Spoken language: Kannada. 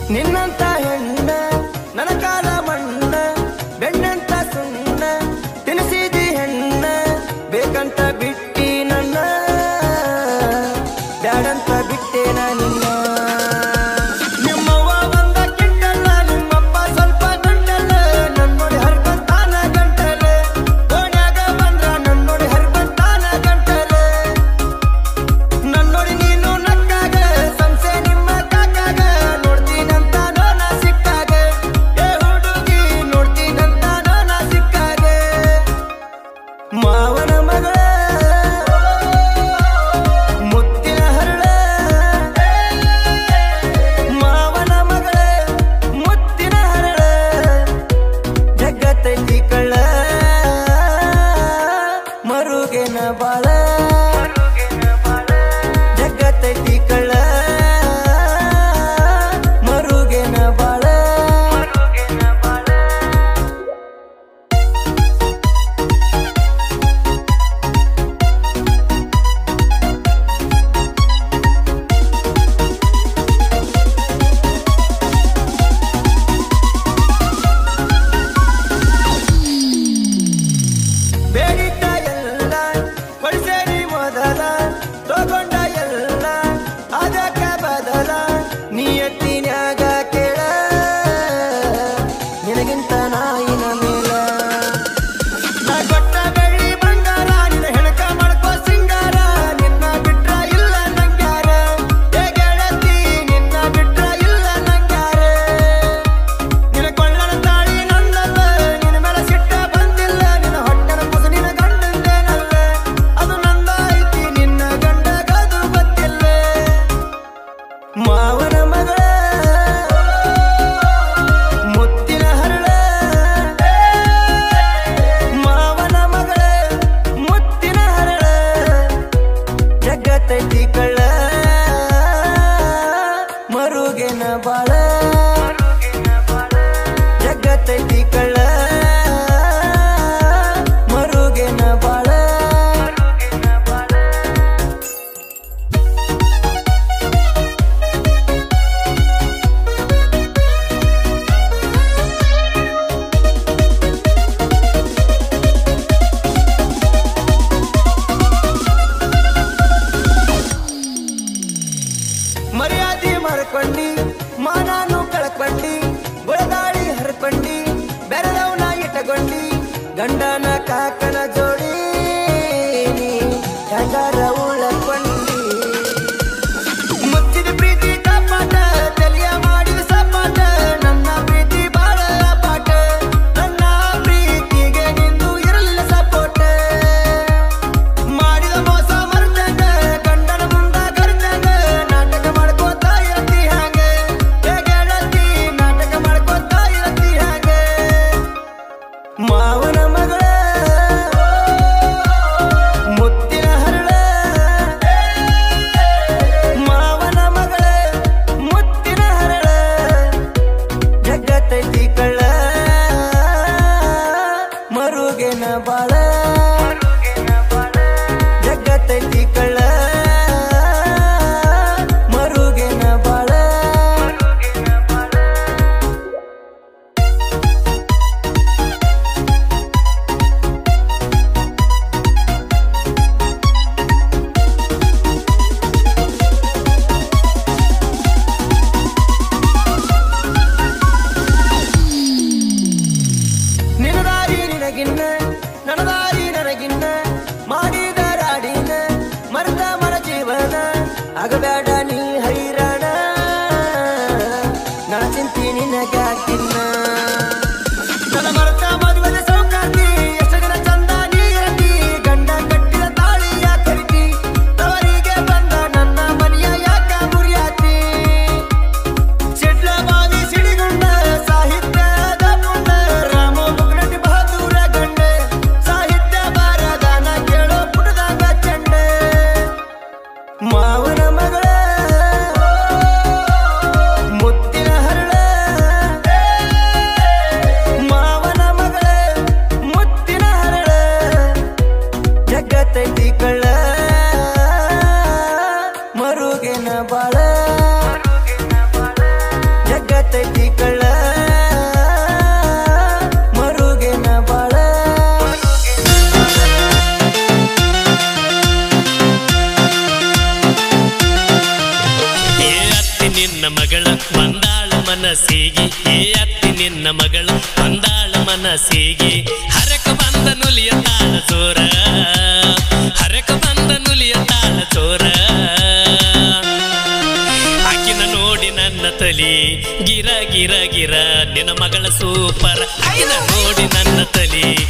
ನಿನ್ನಂತ ಹೆಣ್ಣ ನನ್ನ ಕಾಲ ಮಣ್ಣ ಬೆಣ್ಣಂತ ಸುಣ್ಣ ತಿನ್ನಿಸಿದಿ ಹೆಣ್ಣ ಬೇಕಂತ ಬಿಟ್ಟಿ ನನ್ನ ಬ್ಯಾಡಂತ ಬಿಟ್ಟೇನ ನಿನ್ನ ನಿಮ್ಮವ್ವ ಒಂದ ಕಿಂಡಲ್ಲ ನಿಮ್ಮಪ್ಪ ಸ್ವಲ್ಪ ಗಂಟಲ್ಲ ನನ್ನೊಡಿ ಹರ್ಕಂತಾನ ಗಂಟಲೆ ಓಣ್ಯಾಗ ಬಂದ್ರ ನನ್ನೊಡಿ ಹರ್ಕಂತಾನ ಗಂಟಲೆ ನನ್ನೊಡಿ ನೀನು ನಕ್ಕಾಗ ಸಂಸೆ ನಿಮ್ಮ ಕಾಕಾಗ ನೋಡ್ತೀನಂತ ನೋನ ಸಿಕ್ಕಾಗ ಏ ಹುಡುಗಿ ನೋಡ್ತೀನಂತ ನೋನ ಸಿಕ್ಕಾಗ ಮಾವನ ಮಗಳ ಮುತ್ತಿನ ಹರಳ ಮಾವನ ಮಗಳ ಮುತ್ತಿನ ಹರಳ ಜಗತ್ತೈತಿ ಕಳ್ಳ ಮರುಗೆನ ಬಾಳ ಜಗತ್ತೈತಿ ಕಳ್ಳ ಮರುಗೆನ ಬಾಳ ಬೇಡಿದ್ದ ಎಲ್ಲ ಕೊಡಿಸೇರಿ ಮೊದಲ ತಗೊಂಡ ಎಲ್ಲ ಅದಕ್ಕ ಬದಲ ನಿಯತ್ತಿನ್ಯಾಗ ಕೇಳ ನಿನಗಿಂತ ನಾಯಿನ ಮೇಲ ನಾ ಕೊಟ್ಟ ಬೆಳ್ಳಿ ಬಂಗಾರ ನಿನ್ನ ಹೆಣಕ ಮಾಡ್ಕೋ ಸಿಂಗಾರ ನಿನ್ನ ಬಿಟ್ರ ಇಲ್ಲ ನಂಗ್ಯಾರ ಏ ಗೆಳತಿ ನಿನ್ನ ಬಿಟ್ರ ಇಲ್ಲ ನಂಗ್ಯಾರ ನಿನ್ನ ಕೊಳ್ಳನ ತಾಳಿ ನಂದಲ್ಲ ನಿನ್ನ ಮೇಲೆ ಸಿಟ್ಟ ಬಂದಿಲ್ಲ ನಿನ್ನ ಹೊಟ್ಟೆನ ಕುಸು ನಿನ್ನ ಗಂಡಂದೇನಲ್ಲ ಅದು ನಂದ ಐತಿ ನಿನ್ನ ಗಂಡಗದು ಗೊತ್ತಿಲ್ಲ ಮಾವನ ಮಗಳ ಮುತ್ತಿನ ಹರಳ ಮಾವನ ಮಗಳ ಮುತ್ತಿನ ಹರಳ ಜಗತ್ತೈತಿ ಕಳ್ಳ ಮರುಗೆನ ಬಾಳ ಜಗತ್ತೈತಿ ಕಳ್ಳ ಮರುಗೆನ ಬಾಳ ಮರ್ಯಾದೆ ಮರ್ಕೊಂಡಿ ಮಾನಾನು ಕಳ್ಕೊಂಡಿ ಬುಳದಾಳಿ ಹರ್ಕೊಂಡಿ ಬೆರದವನ ಇಟ್ಟಕೊಂಡಿ ಗಂಡನ ಕಾಕನ ಜೋಡಿ ನೀ ಹೆಂಗಾರ ಉಳಕೊಂಡಿ ಮುಚ್ಚಿದ ಪ್ರೀತಿ ಕಪಾಟ ತಲಿಯ ಮಾಡಿದ ಸಪಾಟ ನನ್ನ ಪ್ರೀತಿ ಬಾಳ ಪಾಟ ನನ್ನ ಪ್ರೀತಿಗೆ ನಿಂದು ಇರಲಿಲ್ಲ ಸಪೋಟ ಮಾಡಿದ ಮೋಸ ಮರ್ತಂಗ ಗಂಡನ ಮುಂದ ಕರ್ತಂಗ ನಾಟಕ ಮಾಡ್ಕೋತ ಇರತಿ ಹ್ಯಾಂಗ ಏ ಗೆಳತಿ ನಾಟಕ ಮಾಡ್ಕೋತ ಇರತಿ ಹ್ಯಾಂಗ ಮಾವನ ಮಗಳ ಮುತ್ತಿನ ಹರಳ ಮಾವನ ಮಗಳ ಮುತ್ತಿನ ಹರಳ ಜಗತ್ತೈತಿ ಕಳ್ಳ ಮರುಗೆನ ಬಾಳ ಜಗತ್ತೈತಿ ಕಳ್ಳ ಮರುಗೆನ ಬಾಳ ನಿನ್ನ ದಾರಿ ನಿನಗಿನ್ನ ನನ್ನ ದಾರಿ ನನಗಿನ್ನ ಮಾಡಿದ ರಾಡಿನ ಮರದ ಮರ ಜೀವನ ಆಗಬೇಡ ನೀ ಹೈರಾಣ ನಾ ಚಿಂತಿ ನಿನಗಾಕಿನ್ನ ನನ್ನ ಮರತ ಮದುವೆ ಸೌಕಾರ್ತಿ ಎಷ್ಟು ದಿನ ಚಂದ ನೀ ಇರತಿ ಗಂಡ ಕಟ್ಟಿದ ತಾಳಿ ಯಾಕರಿತಿ ತವರಿಗೆ ಬಂದ ನನ್ನ ಮನೆಯ ಯಾಕ ಮುರಿಯಾತಿ ಸಿಡ್ಲ ಬಾವಿ ಸಿಡಿಗುಂಡ ಸಾಹಿತ್ಯದ ಪುಂಡ ರಾಮ ಮುಗ್ನಟಿ ಬಹದೂರ ಗಂಡ ಸಾಹಿತ್ಯ ಬಾರದಾನ ಕೇಳೋ ಪುಟದಾಗ ಚಂಡ ಮಾವನ ಮಗಳ ಮುತ್ತಿನ ಹರಳ ಬಂದಾಳ ಮನಸ್ಸಿಗೆ ಏ ಅತ್ತಿ ನಿನ್ನ ಮಗಳು ಬಂದಾಳ ಮನಸ್ಸಿಗೆ ಹರಕ ಬಂದ ನುಲಿಯ ತಾಳ ಚೋರ ಹರಕ ಬಂದ ನುಲಿಯ ತಾಳ ಚೋರ ಆಕಿನ ನೋಡಿ ನನ್ನ ತಲಿ ಗಿರ ಗಿರ ಗಿರ ನಿನ್ನ ಮಗಳ ಸೂಪರ್ ಆಕಿನ ನೋಡಿ ನನ್ನ ತಲಿ